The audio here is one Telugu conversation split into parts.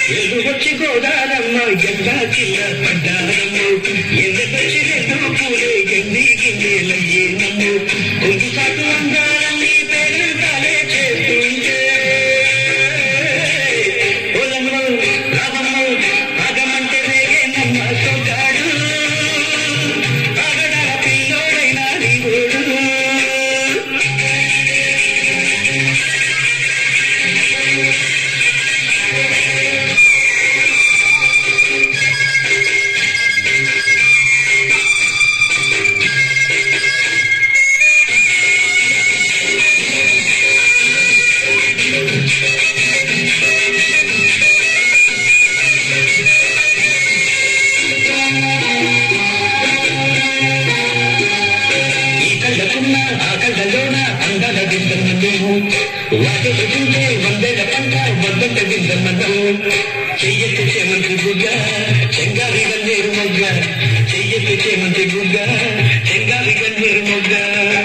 ఎల్లు వచ్చి గోదారమ్మ ఎండా కింద పడ్డారమ్మ ఎల్లకొచ్చి రెండు పూలే ఎన్ని గిన్నెలయ్యే నమ్ము కొంగు సాటు అందాలన్నీ పేరంటాలే చేస్తుంటే పొలంలో రామమ్మ ఆగమంటే రేగే నమ్మ సొగ్గాడు ఆగడాల పిల్లోడైనా నీవోడు ఈ కళ్ళకున్న ఆ కళ్ళలోన అందాల గిందమ్మ నువ్వు వాటి ఎదుంటే వందేల పంట వందంట గిందమ్మ నువ్వు చెయ్యెత్తి చేమంతి గుగ్గ చెంగారి గన్నేరు మొగ్గ చెయ్యెత్తి చేమంతి గుగ్గ చెంగారి గన్నేరు మొగ్గ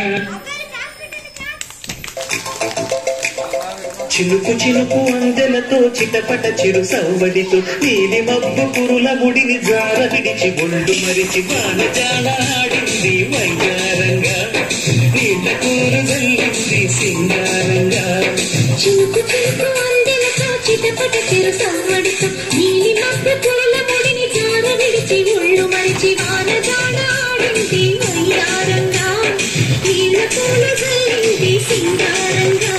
చిలుకు చిలుకు అందెలతో చిటపట చిరు సౌవడితో నీలి మబ్బు కురుల ముడిని జార విడిచి ఒళ్ళు మరిచి బాణజాల ఆడింది వైగారంగా నీళ్ళ కూరు జల్లింది సింగారంగా చినుకు చినుకు అందెలతో చిటపట చిరు సవ్వడితో నీలి మబ్బు పురుల ముడిని జార విడిచి ఒళ్ళు మరిచి వాన జాడ ఆడింది వయ్యారంగా నీళ్ళ పూలు జల్లింది సింగారంగా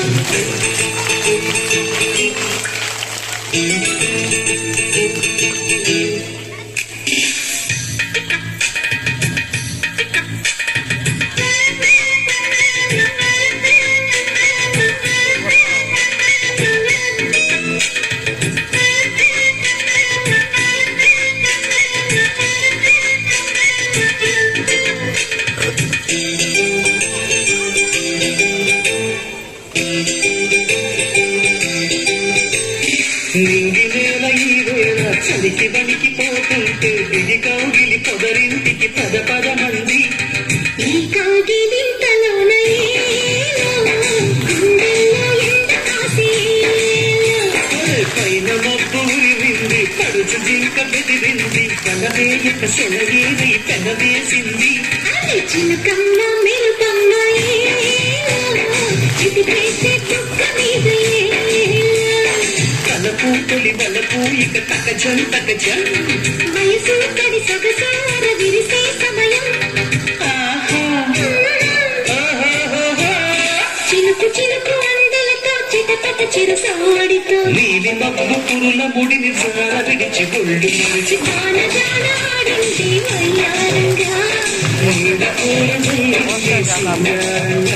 నింగి నేల ఈ వేళ చలికి వణికి పోతుంటే దిగి కౌగిలి పొదరింటికి పద పద మంది ఈ కాగిలింతలోన ఏలో, గుండెల్లో ఎండ కాసేలో. పైన మబ్బు ఉరివింది పడుచు జింక బెదిరింది కలవేయక సెలయేది పెనవేసింది అరే చిలకమ్మ మెరుపమ్మ ఏలో, చిటికేసే చుక్క మీద ఏలో. కలపు తొలి వలపు ఇక తకజం తకజం వయసు కడి సొగసార విరిసే సమయం ఆహా ఆహాహాహా. చినుకు చినుకు అందలతో చిటపట చిరు సవ్వడితో నీలి మబ్బు పురుల ముడిని జార విడిచి ఒళ్ళు మరిచి వాన జాడ ఆడింది వయ్యారంగా నీడ కూర సింగారంగా